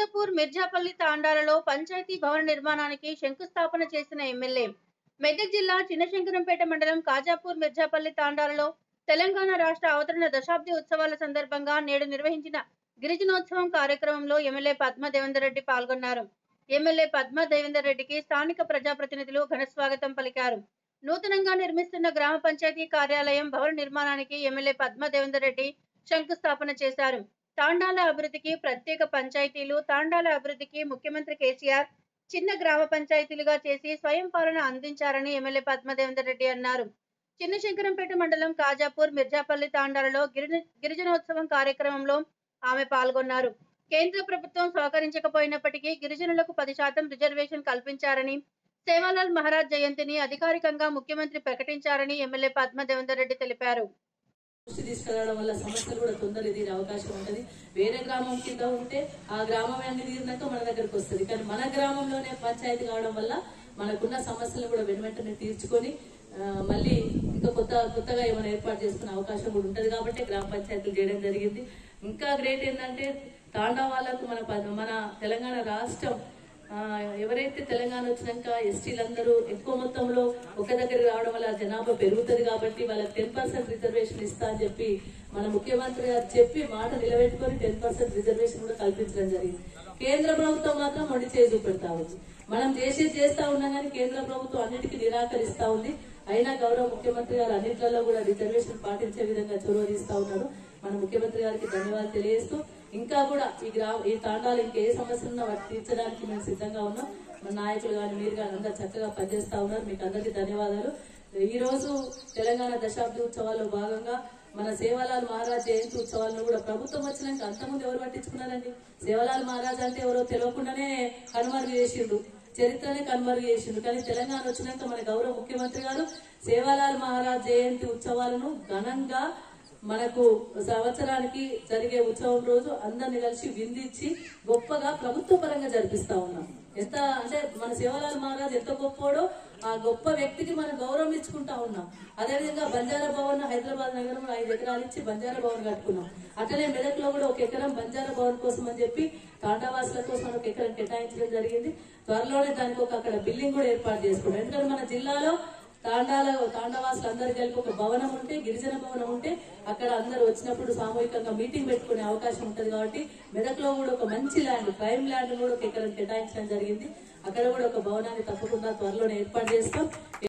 కాజాపూర్ మిర్జాపల్లి తాండాలలో పంచాయతీ భవన నిర్మాణానికి శంకుస్థాపన చేసిన ఎమ్మెల్యే మెదక్ జిల్లా చిన్నశంకరంపేట మండలం కాజాపూర్ మిర్జాపల్లి తాండాలలో తెలంగాణ రాష్ట్ర అవతరణ దశాబ్ది ఉత్సవాల సందర్భంగా నేడు నిర్వహించిన గిరిజనోత్సవం కార్యక్రమంలో ఎమ్మెల్యే పద్మ దేవేందర్ రెడ్డి పాల్గొన్నారు ఎమ్మెల్యే పద్మ దేవేందర్ రెడ్డికి స్థానిక ప్రజాప్రతినిధులు ఘన స్వాగతం పలికారు నూతనంగా నిర్మిస్తున్న గ్రామ పంచాయతీ కార్యాలయం భవన నిర్మాణానికి ఎమ్మెల్యే పద్మ దేవేందర్ రెడ్డి శంకుస్థాపన చేశారు తాండాల అభివృద్ధికి ప్రత్యేక పంచాయతీలు తాండాల అభివృద్ధికి ముఖ్యమంత్రి కేసీఆర్ చిన్న గ్రామ పంచాయతీలుగా చేసి స్వయం పాలన అందించారని ఎమ్మెల్యే పద్మదేవేందర్ రెడ్డి అన్నారు చిన్నశంకరంపేట మండలం కాజాపూర్ మిర్జాపల్లి తాండాలలో గిరిజ గిరిజనోత్సవం కార్యక్రమంలో ఆమె పాల్గొన్నారు కేంద్ర ప్రభుత్వం సహకరించకపోయినప్పటికీ గిరిజనులకు పది శాతం రిజర్వేషన్ కల్పించారని సేవాలాల్ మహారాజ్ జయంతిని అధికారికంగా ముఖ్యమంత్రి ప్రకటించారని ఎమ్మెల్యే పద్మదేవేందర్ రెడ్డి తెలిపారు దృష్టి తీసుకురావడం వల్ల సమస్యలు కూడా తొందరగా తీరే అవకాశం ఉంటది వేరే గ్రామం కింద ఉంటే ఆ గ్రామం అన్ని తీరినాక మన దగ్గరకు వస్తుంది కానీ మన గ్రామంలోనే పంచాయతీ కావడం వల్ల మనకున్న సమస్యలను కూడా వెనువెంటనే తీర్చుకొని ఆ, మళ్ళీ ఇంకా కొత్త కొత్తగా ఏమైనా ఏర్పాటు చేసుకునే అవకాశం కూడా ఉంటది కాబట్టి గ్రామ పంచాయతీలు చేయడం జరిగింది ఇంకా గ్రేట్ ఏంటంటే తాండా వాళ్ళకు మన ప- మన తెలంగాణ రాష్ట్రం ఆ, ఎవరైతే తెలంగాణ వచ్చినాక ఎస్టీలందరూ ఎక్కువ మొత్తంలో ఒక దగ్గర రావడం వల్ల జనాభా పెరుగుతుంది కాబట్టి వాళ్ళకి టెన్ పర్సెంట్ రిజర్వేషన్ ఇస్తా అని చెప్పి మన ముఖ్యమంత్రి గారు చెప్పి మాట నిలబెట్టుకొని టెన్ పర్సెంట్ రిజర్వేషన్ కూడా కల్పించడం జరిగింది కేంద్ర ప్రభుత్వం మాత్రం మొండి చేయి చూపెడతా ఉంది మనం చేసేది చేస్తా ఉన్నాం కానీ కేంద్ర ప్రభుత్వం అన్నిటికీ నిరాకరిస్తా ఉంది అయినా గౌరవ ముఖ్యమంత్రి గారు అన్నిట్లలో కూడా రిజర్వేషన్ పాటించే విధంగా చొరవ తీస్తా ఉన్నారు మన ముఖ్యమంత్రి గారికి ధన్యవాదాలు తెలియజేస్తూ ఇంకా కూడా ఈ గ్రామ ఈ తాండాలు ఇంకా ఏ సమస్య ఉన్నా వాటి తీర్చడానికి మేము సిద్ధంగా ఉన్నాం మన నాయకులు కానీ మీరు కానీ అందరు చక్కగా పనిచేస్తా ఉన్నారు మీకు అందరికీ ధన్యవాదాలు ఈ రోజు తెలంగాణ దశాబ్ది ఉత్సవాల్లో భాగంగా మన సేవాలాల్ మహారాజ్ జయంతి ఉత్సవాలను కూడా ప్రభుత్వం వచ్చినాక అంతకుముందు ఎవరు పట్టించుకున్నారండి సేవాలాల్ మహారాజ్ అంటే ఎవరో తెలియకుండానే కనుమరుగు చేసిండు చరిత్రనే కనుమరుగు చేసిండు కానీ తెలంగాణ వచ్చినాక మన గౌరవ ముఖ్యమంత్రి గారు సేవాలాల్ మహారాజ్ జయంతి ఉత్సవాలను ఘనంగా మనకు సంవత్సరానికి జరిగే ఉత్సవం రోజు అందరిని కలిసి విందించి గొప్పగా ప్రభుత్వ పరంగా జరిపిస్తా ఉన్నాం ఎంత అంటే మన సేవలాల్ మహారాజ్ ఎంత గొప్పోడో ఆ గొప్ప వ్యక్తికి మనం గౌరవం ఇచ్చుకుంటా ఉన్నాం అదేవిధంగా బంజారా భవన్ హైదరాబాద్ నగరంలో ఐదు ఎకరాలు ఇచ్చి బంజారా భవన్ కట్టుకున్నాం అట్లనే మెదక్లో కూడా ఒక ఎకరం బంజారా భవన్ కోసం అని చెప్పి తాండావాసుల కోసం ఒక ఎకరం కేటాయించడం జరిగింది త్వరలోనే దానికి ఒక అక్కడ బిల్డింగ్ కూడా ఏర్పాటు చేసుకున్నాం ఎందుకంటే మన జిల్లాలో తాండాల తాండవాసులు అందరు కలిపి ఒక భవనం ఉంటే గిరిజన భవనం ఉంటే అక్కడ అందరు వచ్చినప్పుడు సామూహికంగా మీటింగ్ పెట్టుకునే అవకాశం ఉంటది కాబట్టి మెదక్లో కూడా ఒక మంచి ల్యాండ్ ప్రైమ్ ల్యాండ్ కూడా ఒక ఎకరం కేటాయించడం జరిగింది అక్కడ కూడా ఒక భవనాన్ని తప్పకుండా త్వరలోనే ఏర్పాటు చేస్తాం